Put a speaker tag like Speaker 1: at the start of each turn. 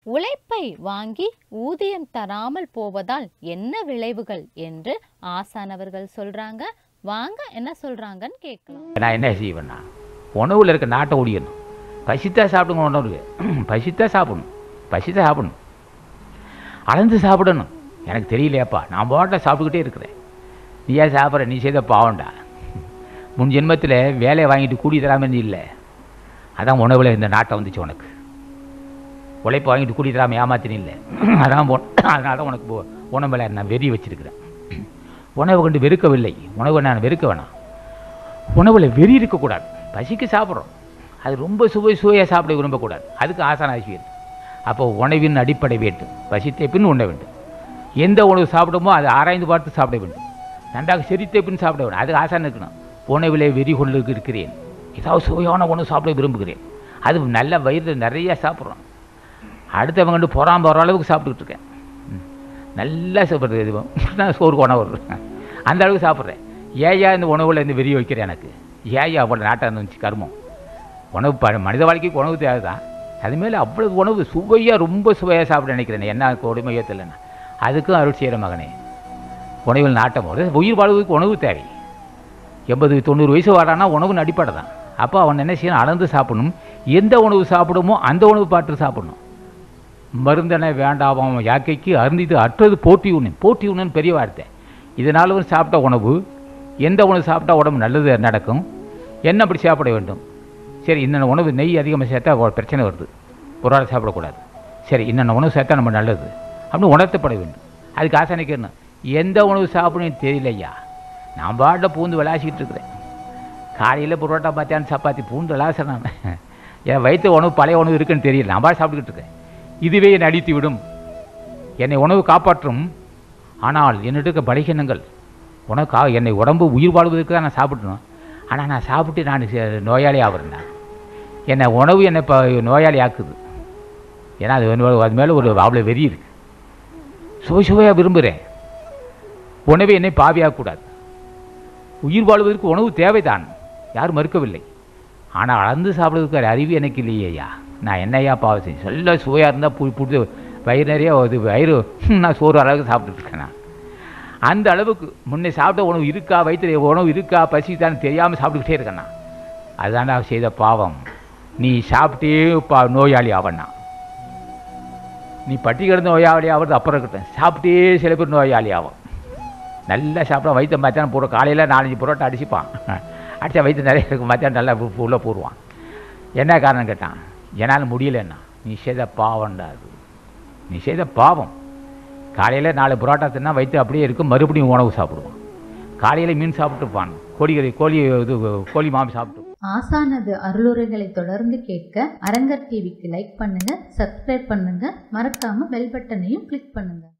Speaker 1: உழைப்பை வாங்கி ஊதியம் தராமல் போவதால் என்ன விளைவுகள் என்று ஆசானவர்கள் சொல்றாங்க வாங்க என்ன சொல்றாங்கன்னு கேட்கலாம்
Speaker 2: நான் என்ன செய்வேன்னா உணவில் இருக்க நாட்டை ஒடியணும் பசித்தா சாப்பிடுங்க உணவு பசித்தா சாப்பிடணும் பசித்தா சாப்பிடணும் அளந்து சாப்பிடணும் எனக்கு தெரியலையாப்பா நான் பாட்டில் சாப்பிட்டுக்கிட்டே இருக்கிறேன் நீ ஏன் சாப்பிட்ற நீ செய்த பாவம்டா முன் ஜென்மத்தில் வேலையை வாங்கிட்டு கூடி தராமல் இல்லை அதான் உணவில் இந்த நாட்டை வந்துச்சு உனக்கு உழைப்பு வாங்கிட்டு கூடி தராமல் ஏமாத்தினு இல்லை அதான் உன்- அதனால தான் உனக்கு உ- உணவுல நான் வெறி வச்சிருக்கிறேன் உணவு கண்டு வெறுக்கவில்லை உணவை நான் வெறுக்க வேணாம் உணவில் வெறி இருக்கக்கூடாது பசிக்கு சாப்பிட்றோம் அது ரொம்ப சுவை சுவையாக சாப்பிட விரும்பக்கூடாது அதுக்கு ஆசான ஆசிரியர் அப்போ உணவின் அடிப்படை வேண்டும் பசித்த பின் உண்ண வேண்டும் எந்த உணவு சாப்பிடுமோ அதை ஆராய்ந்து பார்த்து சாப்பிட வேண்டும் நன்றாக செரித்த பின் சாப்பிட வேண்டும் அதுக்கு ஆசான இருக்கணும் உணவிலே வெறி கொண்டு இருக்கிறேன் ஏதாவது சுவையான உணவு சாப்பிட விரும்புகிறேன் அது நல்ல வயிறு நிறைய சாப்பிட்றோம் அடுத்தவங்க கண்டு பொறாம போகிற அளவுக்கு சாப்பிட்டுக்கிட்டு இருக்கேன் ம். நல்லா சாப்பிட்றது இது நான் சோறு உணவு அந்த அளவுக்கு சாப்பிட்றேன் ஏயா இந்த உணவில் இந்த வெறி வைக்கிறேன் எனக்கு ஏயா அவ்வளோ நாட்டாக இருந்துச்சு கர்மம் உணவு ப மனித வாழ்க்கைக்கு உணவு தேவை தான் அதுமாரி அவ்வளவு உணவு சுவையாக ரொம்ப சுவையாக சாப்பிட நினைக்கிறேன் என்ன கொடுமையோ தெரியலண்ணா அதுக்கும் அருள் செய்கிற மகனே உணவில் நாட்டம் ஒரு உயிர் வாழ்வதற்கு உணவு தேவை எண்பது தொண்ணூறு வயசு வாடானா உணவு அடிப்படை தான் அப்போ அவன் என்ன செய்யணும் அளந்து சாப்பிடணும் எந்த உணவு சாப்பிடுமோ அந்த உணவு பாட்டு சாப்பிடணும் மருந்தென வேண்டாமாம் யாக்கைக்கு அருந்திது அற்றது போட்டி உண்ணு போட்டி உண்ணுன்னு பெரிய வார்த்தை இதனால வந்து சாப்பிட்ட உணவு எந்த உணவு சாப்பிட்டா உடம்பு நல்லது நடக்கும் என்ன அப்படி சாப்பிட வேண்டும் சரி இன்னென்ன உணவு நெய் அதிகமாக சேர்த்தா ஒரு பிரச்சனை வருது ஒரு ஆள் சாப்பிடக்கூடாது சரி இன்னென்ன உணவு சேர்த்தா நம்ம நல்லது அப்படின்னு உணர்த்தப்பட வேண்டும் அதுக்கு ஆசானிக்கு என்ன எந்த உணவு சாப்பிடணும்னு தெரியலையா நான் பாட்டில் பூந்து விளாசிக்கிட்டு இருக்கிறேன் காலையில் புரோட்டா மத்தியானம் சப்பாத்தி பூண்டு விளாசுறேன் நான் என் வயிற்று உணவு பழைய உணவு இருக்குன்னு தெரியல நான் பாட்டு சாப்பிட்டுக்கிட்டு இருக்கேன் இதுவே என்னை அடித்து விடும் என்னை உணவு காப்பாற்றும் ஆனால் என்னிட்ட இருக்க பலகீனங்கள் உனக்கு கா- என்னை உடம்பு உயிர் வாழ்வதற்கு தான் நான் சாப்பிடணும் ஆனால் நான் சாப்பிட்டு நான் சே- நோயாளி ஆகிறேன் நான் என்னை உணவு என்னை இப்போ நோயாளி ஆக்குது ஏன்னா அது வந்து- அது மேலே ஒரு அவ்வளோ வெறி இருக்கு சுவை சுவையாக விரும்புகிறேன் உணவை என்னை பாவியாகக்கூடாது உயிர் வாழ்வதற்கு உணவு தேவைதான் யாரும் மறுக்கவில்லை ஆனால் அளந்து சாப்பிடுறதுக்கு ஒரு அறிவு எனக்கு இல்லையேயா நான் என்னையா பாவம் செஞ்சேன் சொல்ல சுவையாக இருந்தால் புடி புடிச்சு வயிறு நிறைய இது வயிறு நான் சோறு அளவுக்கு சாப்பிட்டுட்டு இருக்கேன் நான் அந்த அளவுக்கு முன்னே சாப்பிட்ட உணவு இருக்கா வயிற்றுல உணவு இருக்கா பசித்தான்னு தெரியாமல் சாப்பிட்டுக்கிட்டே இருக்கேன் நான் அதுதான் நான் செய்த பாவம் நீ சாப்பிட்டே பா நோயாளி ஆவண்ணா நீ பட்டி கிடந்த நோயாளி ஆகிறது அப்புறம் இருக்கட்டும் சாப்பிட்டே சில பேர் நோயாளி ஆகும் நல்லா சாப்பிட்டா வயிற்று மத்தியானம் போடுற காலையில் நாலஞ்சு புரோட்டா அடிச்சுப்பான் அடித்தா வயிற்று நிறைய இருக்கும் மத்தியானம் நல்லா உ- உள்ளே போடுவான் என்ன காரணம் கேட்டான் என்னால் முடியலன்னா நீ செய்த பாவம்டா அது நீ செய்த பாவம் காலையில் நாலு புரோட்டா தின்னா வயிற்று அப்படியே இருக்கும் மறுபடியும் உணவு சாப்பிடுவான் காலையில் மீன் சாப்பிட்டுப்பான் கோழிக்கறி கோழி இது கோழி மாமி சாப்பிட்டு
Speaker 3: ஆசானது அருளுரைகளை தொடர்ந்து கேட்க அரங்கர் டிவிக்கு லைக் பண்ணுங்க சப்ஸ்கிரைப் பண்ணுங்க மறக்காம பெல் பட்டனையும் கிளிக் பண்ணுங்க